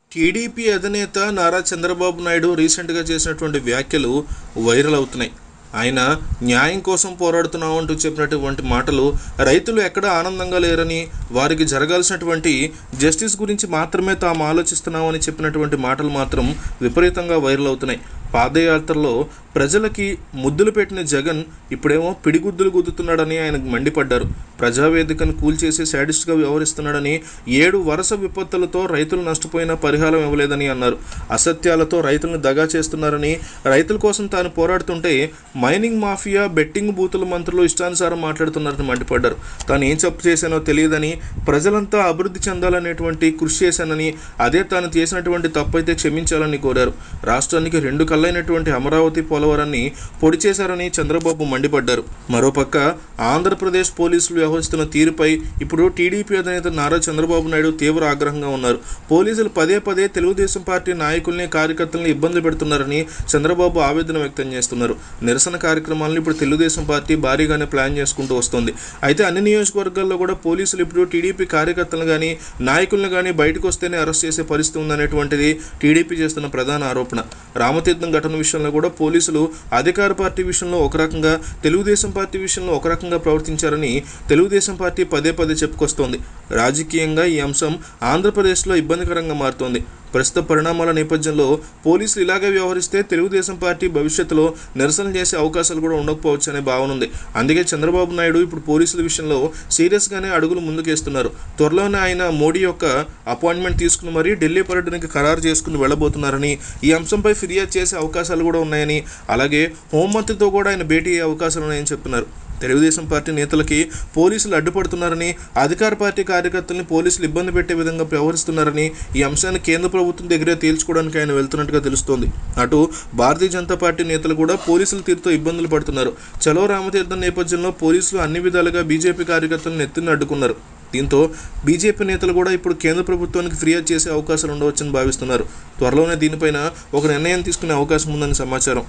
TDP అధినేత నారా చంద్రబాబు నాయుడు రీసెంట్గా చేసినటువంటి వ్యాఖ్యలు వైరల్ అవుతున్నాయి ఆయన న్యాయం కోసం పోరాడుతున్నాం అంటూ చెప్పినటువంటి మాటలు రైతులు ఎక్కడ ఆనందంగా లేరని వారికి జరగాల్సినటువంటి జస్టిస్ గురించి మాత్రమే తాము ఆలోచిస్తున్నామని చెప్పినటువంటి మాటలు మాత్రం విపరీతంగా వైరల్ అవుతున్నాయి పాదయాత్రలో ప్రజలకి ముద్దులు పెట్టిన జగన్ ఇప్పుడేమో పిడిగుద్దులు గుద్దుతున్నాడని ఆయన మండిపడ్డారు ప్రజావేదికను కూల్చేసి శాడిస్ట్గా వ్యవహరిస్తున్నాడని ఏడు వరుస విపత్తులతో రైతులు నష్టపోయిన పరిహారం ఇవ్వలేదని అన్నారు అసత్యాలతో రైతులను దగా చేస్తున్నారని రైతుల కోసం తాను పోరాడుతుంటే మైనింగ్ మాఫియా బెట్టింగ్ బూతుల మంత్రులు ఇష్టానుసారం మాట్లాడుతున్నారని మండిపడ్డారు తాను ఏం తప్పు చేశానో తెలియదని ప్రజలంతా అభివృద్ధి చెందాలనేటువంటి కృషి చేశానని అదే తాను చేసినటువంటి తప్పైతే క్షమించాలని కోరారు రాష్ట్రానికి రెండు కళ్ళైనటువంటి అమరావతి పోలవరాన్ని పొడి చేశారని చంద్రబాబు మండిపడ్డారు మరోపక్క ఆంధ్రప్రదేశ్ పోలీసులు వ్యవహరిస్తున్న తీరుపై ఇప్పుడు టీడీపీ అధినేత నారా చంద్రబాబు నాయుడు తీవ్ర ఆగ్రహంగా ఉన్నారు పోలీసులు పదే పదే తెలుగుదేశం పార్టీ నాయకుల్ని కార్యకర్తలను ఇబ్బంది పెడుతున్నారని చంద్రబాబు ఆవేదన వ్యక్తం చేస్తున్నారు నిరసన కార్యక్రమాలను ఇప్పుడు తెలుగుదేశం పార్టీ భారీగానే ప్లాన్ చేసుకుంటూ వస్తుంది అయితే అన్ని నియోజకవర్గాల్లో కూడా పోలీసులు ఇప్పుడు టీడీపీ కార్యకర్తలను కానీ నాయకులను కానీ బయటకు వస్తేనే అరెస్ట్ చేసే పరిస్థితి ఉందనేటువంటిది టీడీపీ చేస్తున్న ప్రధాన ఆరోపణ రామతీర్థం ఘటన విషయంలో కూడా పోలీసులు అధికార పార్టీ విషయంలో ఒక రకంగా తెలుగుదేశం పార్టీ విషయంలో ఒక రకంగా ప్రవర్తించారని తెలుగుదేశం పార్టీ పదే పదే చెప్పుకొస్తోంది రాజకీయంగా ఈ అంశం ఆంధ్రప్రదేశ్లో ఇబ్బందికరంగా మారుతోంది ప్రస్తుత పరిణామాల నేపథ్యంలో పోలీసులు ఇలాగే వ్యవహరిస్తే తెలుగుదేశం పార్టీ భవిష్యత్తులో నిరసన చేసే అవకాశాలు కూడా ఉండకపోవచ్చు అనే భావన ఉంది అందుకే చంద్రబాబు నాయుడు ఇప్పుడు పోలీసుల విషయంలో సీరియస్గానే అడుగులు ముందుకేస్తున్నారు త్వరలోనే ఆయన మోడీ యొక్క అపాయింట్మెంట్ తీసుకుని మరీ ఢిల్లీ పర్యటనకి ఖరారు చేసుకుని వెళ్ళబోతున్నారని ఈ అంశంపై ఫిర్యాదు చేసే అవకాశాలు కూడా ఉన్నాయని అలాగే హోంమంత్రితో కూడా ఆయన భేటీ అయ్యే అవకాశాలు ఉన్నాయని చెప్తున్నారు తెలుగుదేశం పార్టీ నేతలకి పోలీసులు అడ్డుపడుతున్నారని అధికార పార్టీ కార్యకర్తల్ని పోలీసులు ఇబ్బంది పెట్టే విధంగా వ్యవహరిస్తున్నారని ఈ అంశాన్ని కేంద్ర ప్రభుత్వం దగ్గరే తేల్చుకోవడానికి ఆయన వెళ్తున్నట్టుగా తెలుస్తోంది అటు భారతీయ జనతా పార్టీ నేతలు కూడా పోలీసుల తీరుతో ఇబ్బందులు పడుతున్నారు చలో రామతీర్థం నేపథ్యంలో పోలీసులు అన్ని విధాలుగా బీజేపీ కార్యకర్తలను ఎత్తిన అడ్డుకున్నారు దీంతో బీజేపీ నేతలు కూడా ఇప్పుడు కేంద్ర ప్రభుత్వానికి ఫిర్యాదు చేసే అవకాశాలు ఉండవచ్చని భావిస్తున్నారు త్వరలోనే దీనిపైన ఒక నిర్ణయం తీసుకునే అవకాశం ఉందని సమాచారం